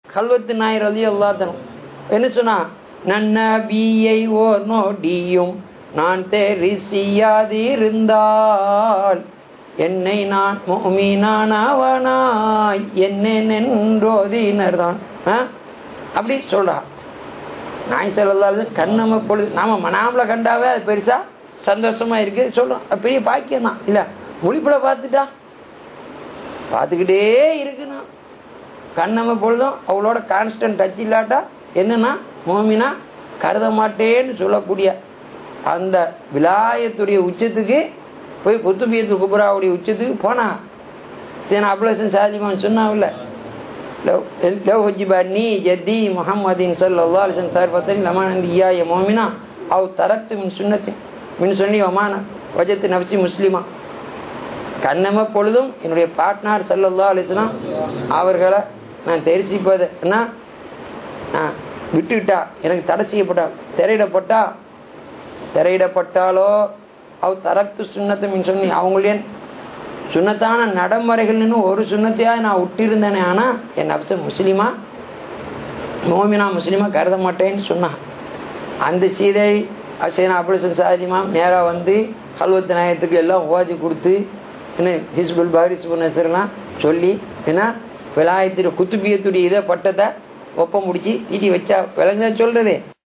கல்வத்து நாய் ரதி அல்லாத்தனும் என்ன சொன்னா நன்னபியை ஓர் நோடியும் நான் தெரிசியாது இருந்தால் என்னை நான் மோமினானவனாய் என்ன நின்றோதினர் தான் அப்படி சொல்றா நாய் சொல்லலால் கண்ணம பொழுது நாம மனாமல கண்டாவே அது பெருசா சந்தோஷமா இருக்கு சொல்றோம் அது பெரிய பாக்கியம் தான் இல்ல முழிப்புல பார்த்துட்டா பார்த்துக்கிட்டே இருக்குண்ணா கண்ணம பொழுதும் அவளோட கான்ஸ்டன்ட் டச் இல்லாட்டா என்னன்னா மோமினா கருத மாட்டேன்னு சொல்லக்கூடிய அந்த விலாயத்துடைய உச்சத்துக்கு போய் குத்துபியத்து குபராவுடைய உச்சத்துக்கு போனா சரி அப்ளசன் சாதிமான் சொன்னாவில்ல لو لو وجب عني جدي محمد صلى الله عليه وسلم تعرفتني لما عندي إياه مؤمنا أو تركت من سنتي من سني ومانا وجدت نفسي مسلما கண்ணம பொழுதும் என்னுடைய பார்ட்னர் சல்லல்லா அலிஸ்லாம் அவர்களை நான் தெரிசிப்பது என்ன நான் விட்டுவிட்டா எனக்கு தடை செய்யப்பட்டா திரையிடப்பட்டா திரையிடப்பட்டாலோ அவ தரத்து சுண்ணத்தை மின் சொன்னி அவங்களுடைய சுண்ணத்தான நடைமுறைகள்னு ஒரு சுண்ணத்தையாக நான் விட்டிருந்தேனே ஆனால் என் அப்ச முஸ்லீமா மோமினா முஸ்லீமா கருத மாட்டேன்னு சொன்னான் அந்த சீதை அசைனா அபுலசன் சாதிமா நேராக வந்து கல்வத்து நாயத்துக்கு எல்லாம் ஓதி கொடுத்து என்ன ஹிஸ்புல் பாரிஸ் நசர்லாம் சொல்லி என்ன விலாயத்துடைய குத்துபியத்துடைய இதை பட்டத்தை ஒப்பம் முடிச்சு தீட்டி வச்சா விளங்க சொல்றது